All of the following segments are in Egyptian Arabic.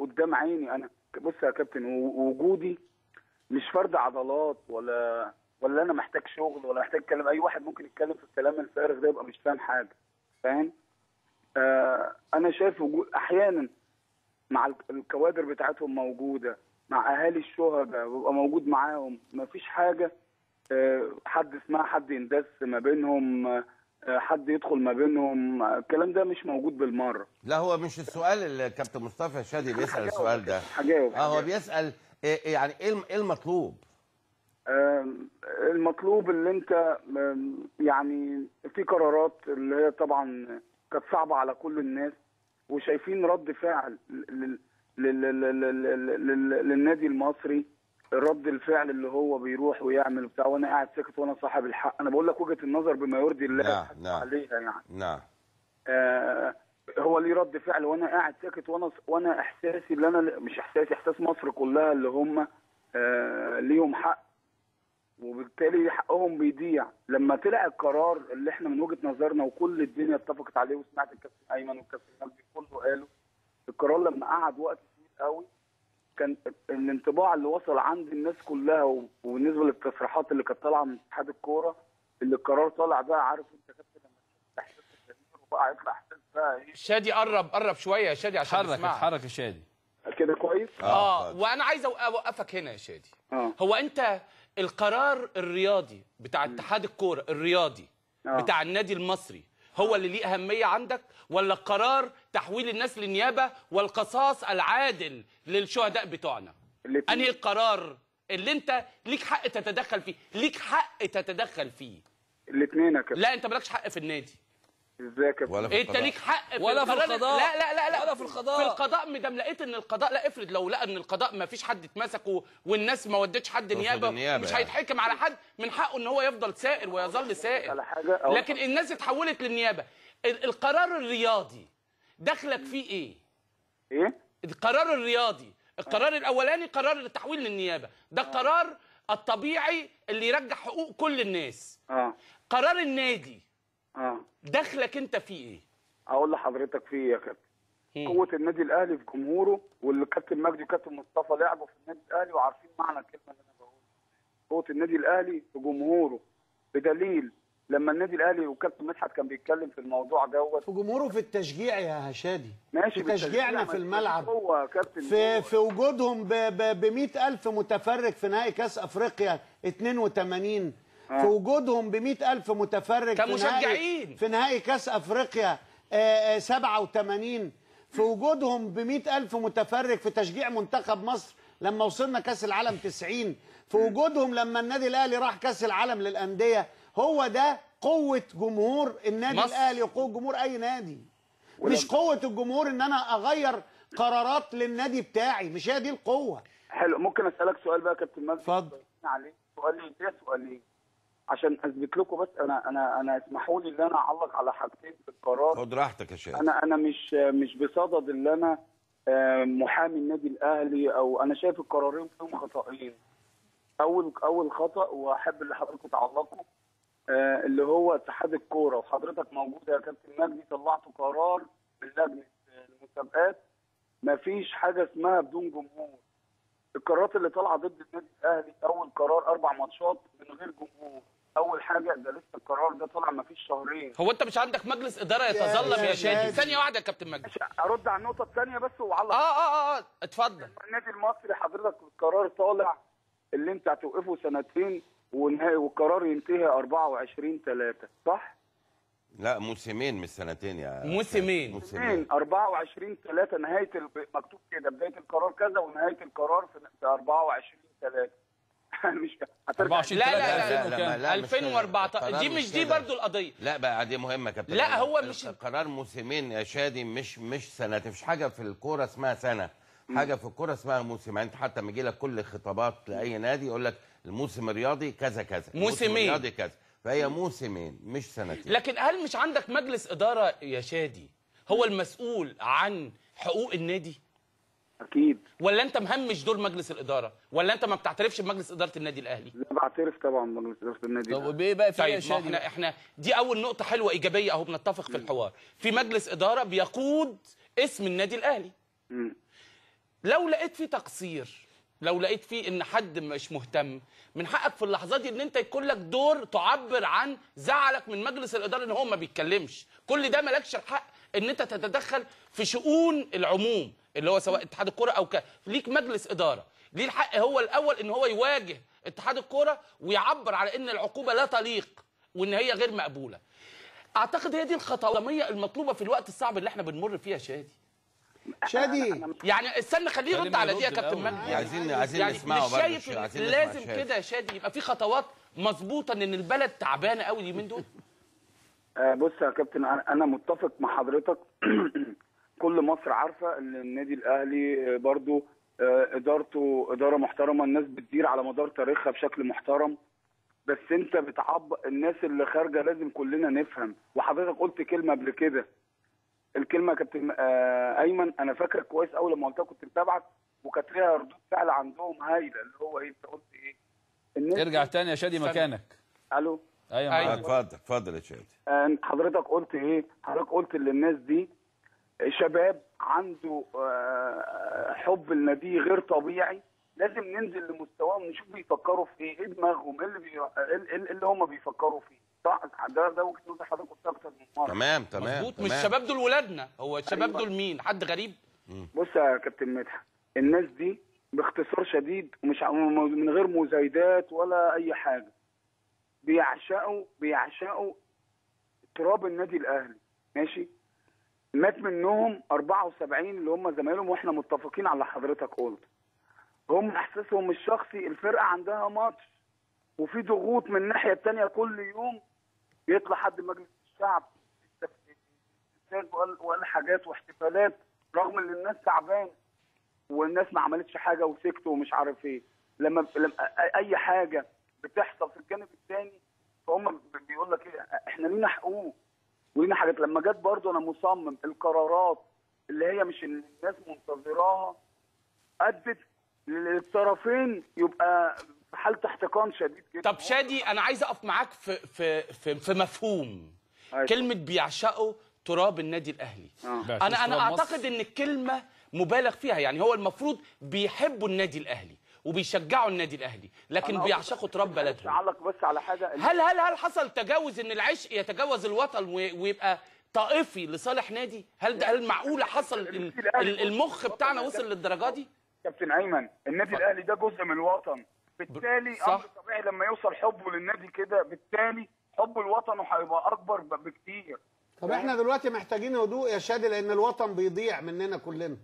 قدام عيني انا بص يا كابتن و- وجودي مش فرد عضلات ولا ولا انا محتاج شغل ولا محتاج اتكلم اي واحد ممكن يتكلم في الكلام الفارغ ده يبقى مش فاهم حاجه فاهم آه انا شايف وجود احيانا مع الك- الكوادر بتاعتهم موجوده مع اهالي الشهداء ببقى موجود معاهم مفيش حاجه آه، حد اسمها حد يندس ما بينهم آه، حد يدخل ما بينهم آه، الكلام ده مش موجود بالمره لا هو مش السؤال اللي كابتن مصطفى شادي بيسال السؤال ده هجاوب اه هو هجاوب. بيسال إيه- يعني ايه الم- إيه المطلوب آم، المطلوب اللي انت آم، يعني في قرارات اللي هي طبعا كانت صعبه على كل الناس وشايفين رد فعل لل- لل- لل- لل- لل- للنادي المصري رد الفعل اللي هو بيروح ويعمل بتاع وانا قاعد ساكت وانا صاحب الحق انا بقول لك وجهه النظر بما يرضي الله نعم، أحكم نعم. عليها يعني نعم آه، هو ليه رد فعل وانا قاعد ساكت وانا وانا احساسي اللي انا مش احساسي احساس مصر كلها اللي هم آه، ليهم حق وبالتالي حقهم بيضيع لما طلع القرار اللي احنا من وجهه نظرنا وكل الدنيا اتفقت عليه وسمعت الكابتن ايمن والكابتن مجدي كله قالوا القرار لما قعد وقت طويل قوي كان الانطباع اللي وصل عند الناس كلها و- وبالنسبه للتصريحات اللي كانت طالعه من اتحاد الكوره اللي القرار طالع بقى عارف انت كابتن لما تشوف احساس الجماهير وبقى يطلع احساس بقى ايه شادي قرب قرب شويه يا شادي عشان اتحرك نسمعك. اتحرك يا شادي كده كويس اه اتفضل. وانا عايز أوق- اوقفك هنا يا شادي اه هو انت القرار الرياضي بتاع اتحاد الكوره الرياضي آه. بتاع النادي المصري هو اللي ليه اهميه عندك ولا قرار تحويل الناس للنيابه والقصاص العادل للشهداء بتوعنا الاتنين. انهي القرار اللي انت ليك حق تتدخل فيه ليك حق تتدخل فيه الاثنين يا كابتن لا انت مالكش حق في النادي ازاي يا كابتن ولا في انت القضاء. ليك حق في ولا في القرار- القضاء. لا لا لا لا ولا في القضاء. في القضاء مدام لقيت ان القضاء لا افرض لو لقى ان القضاء ما فيش حد اتمسك و- والناس ما ودتش حد تقصد نيابه النيابة مش يعني. هيتحكم على حد من حقه ان هو يفضل سائر ويظل سائر على حاجة أو- لكن الناس اتحولت للنيابه ال- القرار الرياضي دخلك فيه ايه ايه القرار الرياضي القرار الاولاني قرار التحويل للنيابه ده القرار الطبيعي اللي يرجع حقوق كل الناس اه قرار النادي اه دخلك انت فيه ايه اقول لحضرتك في إيه يا كابتن مم. قوه النادي الاهلي في جمهوره واللي كابتن مجدي وكابتن مصطفى لعبوا في النادي الاهلي وعارفين معنى الكلمه اللي انا بقولها قوه النادي الاهلي في جمهوره بدليل لما النادي الاهلي وكابتن مدحت كان بيتكلم في الموضوع دوت في جمهوره في التشجيع يا هشادي ماشي في تشجيعنا في الملعب هو يا كابتن في في وجودهم ب ب ألف متفرج في نهائي كاس افريقيا 82 في وجودهم ب ألف متفرج في نهائي كمشجعين. في نهائي كاس افريقيا آه، آه، 87 في وجودهم ب ألف متفرج في تشجيع منتخب مصر لما وصلنا كاس العالم 90 في وجودهم لما النادي الاهلي راح كاس العالم للانديه هو ده قوه جمهور النادي مصر. الاهلي وقوه جمهور اي نادي مش قوه الجمهور ان انا اغير قرارات للنادي بتاعي مش هي دي القوه حلو ممكن اسالك سؤال بقى يا كابتن مجدي اتفضل. عليه سؤالي ده سؤالين عشان اثبت لكم بس انا انا انا اسمحوا لي ان انا اعلق على حاجتين في القرار خد راحتك يا شادي انا انا مش مش بصدد ان انا آه، محامي النادي الاهلي او انا شايف القرارين فيهم خطأين اول اول خطأ واحب اللي حضرتك تعلقوا آه، اللي هو اتحاد الكوره وحضرتك موجود يا كابتن مجدي طلعتوا قرار من لجنه المسابقات ما فيش حاجه اسمها بدون جمهور القرارات اللي طالعه ضد النادي الاهلي اول قرار اربع ماتشات من غير جمهور اول حاجه ده لسه القرار ده طالع ما فيش شهرين هو انت مش عندك مجلس اداره يتظلم يا يا شادي شادي. ثانيه واحده يا كابتن مجدي ماشي، ارد على النقطه الثانيه بس واعلق اه اه اه اتفضل النادي المصري حضرتك القرار طالع اللي انت هتوقفه سنتين والنهائي والقرار ينتهي 24 3 صح؟ لا موسمين مش سنتين يا موسمين. موسمين اثنين 24 3 نهايه ال- مكتوب كده بدايه القرار كذا ونهايه القرار في في 24 3 مش هترجع 24 لا لا ثلاثة لا, ألفين لا, وكام؟ لا، مش كده. 2014 دي القرار مش مش دي كده. برضو القضيه لا بقى دي مهمه يا كابتن لا، أيمن. هو مش- القرار موسمين يا شادي مش مش سنه مفيش حاجه في الكوره اسمها سنه حاجه في الكوره اسمها موسم يعني انت حتى لما يجي لك كل خطابات لاي نادي يقول لك الموسم الرياضي كذا كذا الموسم موسمين. الرياضي كذا فهي موسمين مش سنتين لكن هل مش عندك مجلس اداره يا شادي هو المسؤول عن حقوق النادي اكيد ولا انت مهمش دور مجلس الاداره ولا انت ما بتعترفش بمجلس اداره النادي الاهلي لا بعترف طبعا بمجلس اداره النادي طب الأهلي. وبايه بقى في إيه يا طيب ما شادي احنا احنا دي اول نقطه حلوه ايجابيه اهو بنتفق في الحوار في مجلس اداره بيقود اسم النادي الاهلي مم. لو لقيت فيه تقصير لو لقيت فيه ان حد مش مهتم من حقك في اللحظات دي ان انت يكون لك دور تعبر عن زعلك من مجلس الاداره ان هو ما بيتكلمش كل ده مالكش الحق ان انت تتدخل في شؤون العموم اللي هو سواء اتحاد الكوره او ك... ليك مجلس اداره ليه الحق هو الاول ان هو يواجه اتحاد الكوره ويعبر على ان العقوبه لا تليق وان هي غير مقبوله اعتقد هي دي الخطويه المطلوبه في الوقت الصعب اللي احنا بنمر فيه يا شادي شادي يعني استنى خليه يرد خلينا على دي يا يرد كابتن الأول. مجدي عايزين عايزين يعني نسمعه مش برضه شايف شوية. إن عايزين نسمع لازم شادي. كده يا شادي يبقى في خطوات مظبوطه ان البلد تعبانه قوي اليومين دول آه، بص يا كابتن انا أنا متفق مع حضرتك كل مصر عارفه ان النادي الاهلي آه، برضو آه، ادارته اداره محترمه الناس بتدير على مدار تاريخها بشكل محترم بس انت بتعبر الناس اللي خارجه لازم كلنا نفهم وحضرتك قلت كلمه قبل كده الكلمه يا كابتن آه، ايمن انا فاكر كويس اول لما قلتها كنت متابعك وكانت ليها ردود فعل عندهم هايله اللي هو ايه انت قلت ايه الناس ارجع تاني يا شادي استنى. مكانك الو ايوه أيوة. معاك. اتفضل اتفضل يا شادي آه، حضرتك قلت ايه؟ حضرتك قلت ان الناس دي شباب عنده آه، حب النبي غير طبيعي لازم ننزل لمستواهم نشوف بيفكروا في ايه؟ ايه دماغهم؟ ايه اللي بي... ايه إيه اللي هم بيفكروا فيه؟ صح ده ده وجهه نظر حضرتك قلتها اكتر من مره تمام تمام مظبوط مش تمام. الشباب دول ولادنا هو الشباب أيوة. دول مين حد غريب بص يا كابتن مدحت الناس دي باختصار شديد ومش ع- من غير مزايدات ولا اي حاجه بيعشقوا بيعشقوا تراب النادي الاهلي ماشي مات منهم 74 اللي هم زمايلهم واحنا متفقين على اللي حضرتك قلت هم احساسهم الشخصي الفرقه عندها ماتش وفي ضغوط من الناحيه الثانيه كل يوم يطلع حد من مجلس الشعب استفزاز وقال وقال حاجات واحتفالات رغم ان الناس تعبان والناس ما عملتش حاجه وسكتوا ومش عارف ايه لما لما اي حاجه بتحصل في الجانب الثاني فهم بيقول لك ايه احنا لينا حقوق ولينا حاجات لما جت برضه انا مصمم القرارات اللي هي مش اللي الناس منتظراها ادت للطرفين يبقى في حاله احتقان شديد جدا طب شادي انا عايز اقف معاك في في في, في مفهوم أيوة. كلمه بيعشقوا تراب النادي الاهلي بعشق انا انا تراب مصر. اعتقد ان الكلمه مبالغ فيها يعني هو المفروض بيحبوا النادي الاهلي وبيشجعوا النادي الاهلي لكن أنا بيعشقوا تراب بلدهم اعلق بس على حاجه هل هل هل حصل تجاوز ان العشق يتجاوز الوطن و- ويبقى طائفي لصالح نادي هل ده هل معقوله حصل ال- ال- المخ بتاعنا وصل للدرجه دي كابتن ايمن النادي الاهلي ده جزء من الوطن بالتالي صح. امر طبيعي لما يوصل حبه للنادي كده بالتالي حبه لوطنه هيبقى اكبر ب- بكتير طب احنا دلوقتي محتاجين هدوء يا شادي لان الوطن بيضيع مننا كلنا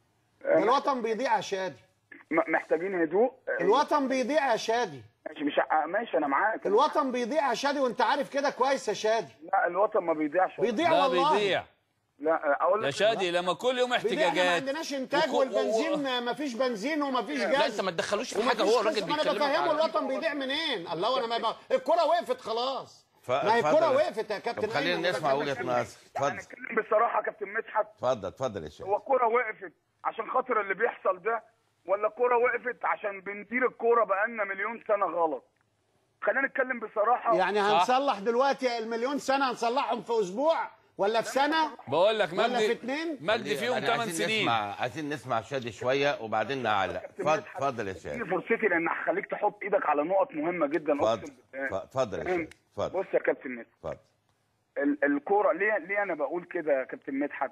ده الوطن بيضيع يا شادي م- محتاجين هدوء الوطن بيضيع يا شادي ماشي مش ع- ماشي انا معاك الوطن بيضيع يا شادي وانت عارف كده كويس يا شادي لا الوطن ما بيضيعش بيضيع لا والله بيضيع لا اقول لك يا شادي لما كل يوم بيضيع احنا ما احتجاجات عندناش انتاج وكو- والبنزين ما فيش بنزين وما فيش لا جاز انت ما تدخلوش في وما حاجه فيش هو الراجل قصة. ما انا بيتكلم بفهمه على- الوطن بيضيع منين الله وانا ما يبقى الكرة وقفت خلاص ف- ما هي اتفضل. الكرة وقفت يا كابتن طب خلينا أيمن. نسمع وجهه نظر اتفضل هنتكلم بصراحه يا كابتن مدحت اتفضل اتفضل يا شادي هو الكوره وقفت عشان خاطر اللي بيحصل ده ولا الكوره وقفت عشان بندير الكوره بقالنا مليون سنه غلط خلينا نتكلم بصراحه يعني صح. هنصلح دلوقتي المليون سنة هنصلح في اسبوع ولا في سنة بقول لك ولا مجدي في اتنين؟ مجدي فيهم يعني 8 عايزين سنين نسمع عايزين نسمع شادي شويه وبعدين نعلق اتفضل اتفضل يا دي شادي فرصتي لان هخليك تحط ايدك على نقط مهمه جدا اتفضل أقسم بالله. اتفضل يا شادي اتفضل بص يا كابتن مدحت اتفضل ال- الكوره ليه ليه انا بقول كده يا كابتن مدحت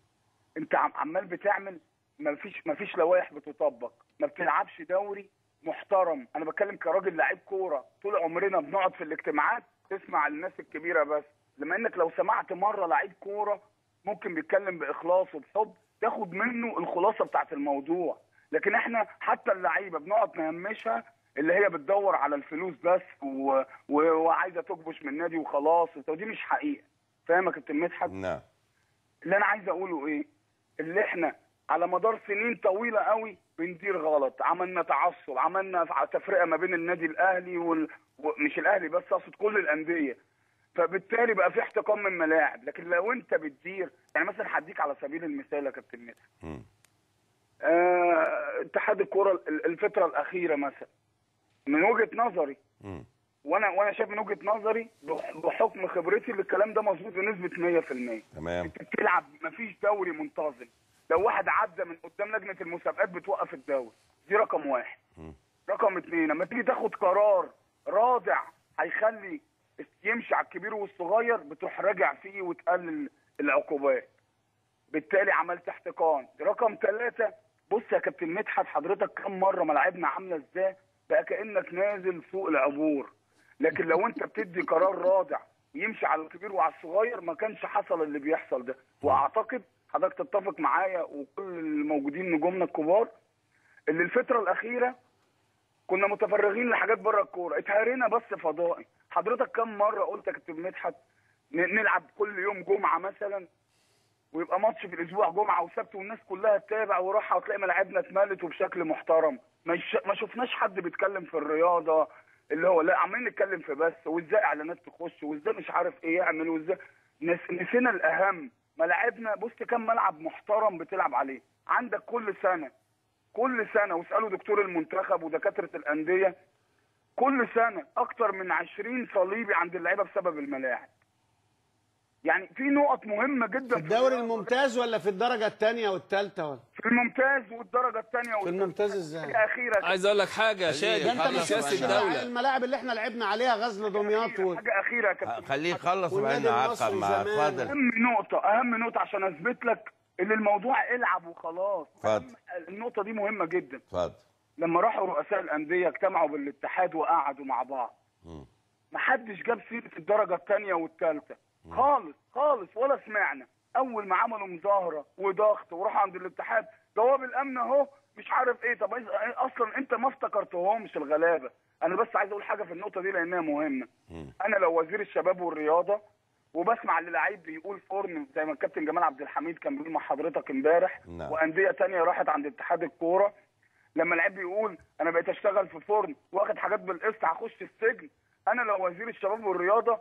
انت عم- عمال بتعمل ما فيش ما فيش لوائح بتطبق ما بتلعبش دوري محترم انا بتكلم كراجل لعيب كوره طول عمرنا بنقعد في الاجتماعات تسمع الناس الكبيره بس لما انك لو سمعت مره لعيب كوره ممكن بيتكلم باخلاص وبحب تاخد منه الخلاصه بتاعت الموضوع لكن احنا حتى اللعيبه بنقعد نهمشها اللي هي بتدور على الفلوس بس و... و... وعايزه تكبش من النادي وخلاص ودي مش حقيقه فاهم يا كابتن مدحت نعم اللي انا عايز اقوله ايه اللي احنا على مدار سنين طويله قوي بندير غلط عملنا تعصب عملنا تفرقه ما بين النادي الاهلي وال... ومش الاهلي بس اقصد كل الانديه فبالتالي بقى في احتقان من ملاعب لكن لو انت بتدير يعني مثلا هديك على سبيل المثال يا كابتن مدحت مم. آه، اتحاد الكوره ال- الفتره الاخيره مثلا من وجهه نظري مم. وانا وانا شايف من وجهه نظري بح- بحكم خبرتي اللي الكلام ده مظبوط بنسبه 100% تمام انت بتلعب مفيش دوري منتظم لو واحد عدى من قدام لجنه المسابقات بتوقف الدوري دي رقم واحد رقم اتنين لما تيجي تاخد قرار رادع هيخلي يمشي على الكبير والصغير بتروح راجع فيه وتقلل العقوبات بالتالي عملت احتقان رقم ثلاثة بص يا كابتن مدحت حضرتك كم مرة ملاعبنا عاملة ازاي بقى كأنك نازل سوق العبور لكن لو انت بتدي قرار رادع يمشي على الكبير وعلى الصغير ما كانش حصل اللي بيحصل ده واعتقد حضرتك تتفق معايا وكل الموجودين نجومنا الكبار اللي الفترة الأخيرة كنا متفرغين لحاجات بره الكوره اتهرينا بس فضائي حضرتك كم مره قلت يا كابتن مدحت ن- نلعب كل يوم جمعه مثلا ويبقى ماتش في الاسبوع جمعه وسبت والناس كلها تتابع وراحه وتلاقي ملاعبنا اتملت وبشكل محترم ما, يش... ما شفناش حد بيتكلم في الرياضه اللي هو لا عمالين نتكلم في بس وازاي اعلانات تخش وازاي مش عارف ايه يعمل وازاي نس... نسينا الاهم ملاعبنا بص كم ملعب محترم بتلعب عليه عندك كل سنه كل سنه واسالوا دكتور المنتخب ودكاتره الانديه كل سنه اكتر من 20 صليبي عند اللعيبه بسبب الملاعب يعني في نقط مهمه جدا في الدوري الممتاز ولا في الدرجه الثانيه والثالثه ولا في الممتاز والدرجه الثانيه في الممتاز ازاي حاجه اخيره عايز اقول لك حاجه يا خليه شادي ده انت ما خلص سياسه شفتش بقى. الدوله الملاعب اللي احنا لعبنا عليها غزل دمياط و... حاجه اخيره يا كابتن خليه يخلص وبعدين والنادي نعقب المصري مع زمان. اتفضل اهم نقطه اهم نقطه عشان اثبت لك ان الموضوع العب وخلاص اتفضل. أهم- النقطه دي مهمه جدا اتفضل لما راحوا رؤساء الانديه اجتمعوا بالاتحاد وقعدوا مع بعض مم. محدش جاب سيره الدرجه الثانيه والثالثه خالص خالص ولا سمعنا اول ما عملوا مظاهره وضغط وراحوا عند الاتحاد جواب الامن اهو مش عارف ايه طب إيه- اصلا انت ما افتكرتهمش الغلابه انا بس عايز اقول حاجه في النقطه دي لانها مهمه مم. انا لو وزير الشباب والرياضه وبسمع اللي لعيب بيقول فرن زي ما الكابتن جمال عبد الحميد كان بيقول مع حضرتك امبارح نعم. وانديه تانية راحت عند اتحاد الكوره لما لعيب بيقول انا بقيت اشتغل في فرن واخد حاجات بالقسط هخش السجن انا لو وزير الشباب والرياضه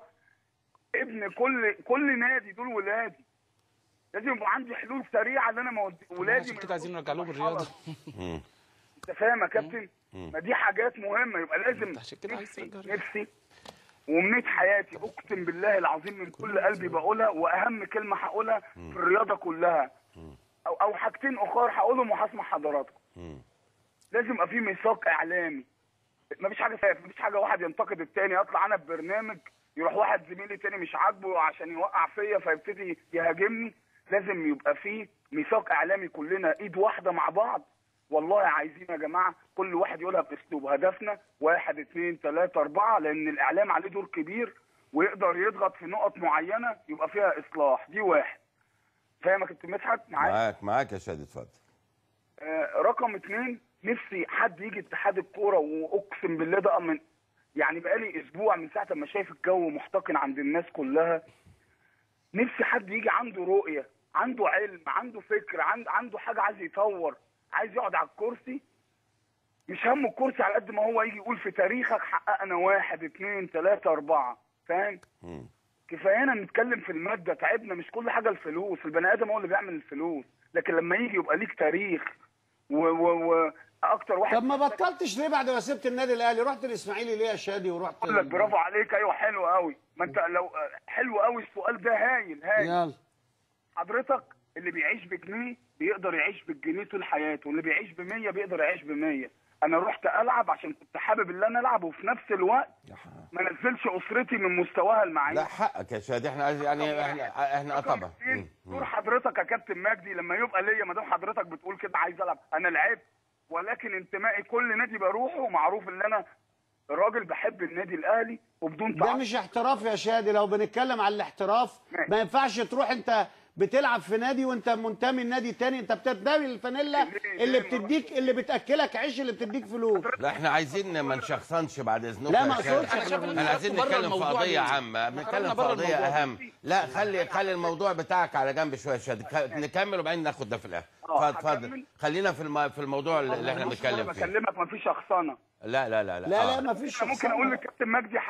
ابن كل كل نادي دول ولادي لازم يبقى عندي حلول سريعه ان انا مودي ولادي عشان ما كده عايزين يخشوش نرجع لهم مرحلة. الرياضه مم. انت فاهم يا كابتن ما دي حاجات مهمه يبقى لازم عشان كده عايز نفسي ترجع الرياضة. نفسي ومنيت حياتي اقسم بالله العظيم من كل قلبي بقولها واهم كلمه هقولها في الرياضه كلها او او حاجتين اخر هقولهم وهسمع حضراتكم مم. لازم يبقى في ميثاق اعلامي مفيش حاجه سيف مفيش حاجه واحد ينتقد التاني اطلع انا ببرنامج يروح واحد زميلي تاني مش عاجبه عشان يوقع فيا فيبتدي يهاجمني لازم يبقى في ميثاق اعلامي كلنا ايد واحده مع بعض والله عايزين يا جماعه كل واحد يقولها باسلوب هدفنا واحد اتنين تلاته اربعه لان الاعلام عليه دور كبير ويقدر يضغط في نقط معينه يبقى فيها اصلاح دي واحد فاهم يا كابتن مدحت معايا معاك معاك يا شادي اتفضل آه، رقم اتنين نفسي حد يجي اتحاد الكوره واقسم بالله ده من يعني بقالي اسبوع من ساعه ما شايف الجو محتقن عند الناس كلها نفسي حد يجي عنده رؤيه عنده علم عنده فكر عند عنده حاجه عايز يطور عايز يقعد على الكرسي مش همه الكرسي على قد ما هو يجي يقول في تاريخك حققنا واحد اتنين تلاته اربعه فاهم مم. كفايانا نتكلم في الماده تعبنا مش كل حاجه الفلوس البني ادم هو اللي بيعمل الفلوس لكن لما يجي يبقى ليك تاريخ و و و اكتر واحد طب ما بطلتش ليه بعد ما سبت النادي الاهلي رحت الاسماعيلي ليه يا شادي ورحت اقول لك برافو عليك ايوه حلو قوي ما انت لو حلو قوي السؤال ده هايل هايل يلا حضرتك اللي بيعيش بجنيه بيقدر يعيش بالجنيه طول حياته واللي بيعيش ب 100 بيقدر يعيش ب 100 انا رحت العب عشان كنت حابب ان انا العب وفي نفس الوقت ما نزلش اسرتي من مستواها المعيشي لا حقك يا شادي احنا عايز- يعني احنا احنا اه طبعا مم. دور حضرتك يا كابتن مجدي لما يبقى ليا ما دام حضرتك بتقول كده عايز العب انا لعبت ولكن انتمائي كل نادي بروحه معروف ان انا راجل بحب النادي الاهلي وبدون ده تعصب مش احتراف يا شادي لو بنتكلم على الاحتراف ماشي. ما ينفعش تروح انت بتلعب في نادي وانت منتمي لنادي تاني انت بتنتمي للفانيلا ليه؟ اللي ليه ما بتديك اللي بتاكلك عيش اللي بتديك فلوس لا احنا عايزين ما نشخصنش بعد اذنكم لا، يا ما شادي. أقصدش. انا شايف ان احنا احنا عايزين بره نتكلم في الموضوع قضيه ليه؟ عامه احنا بنتكلم خرجنا في بره قضيه الموضوع. اهم لا خلي خلي الموضوع بتاعك على جنب شويه يا شادي ك- نكمل وبعدين ناخد ده في الاخر اه، اتفضل اتفضل هكمل؟ خلينا في الم... في الموضوع اللي احنا انا بنتكلم فيه بكلمك ما فيش شخصنه لا لا لا لا آه. لا ما فيش انا ممكن اقول للكابتن مجدي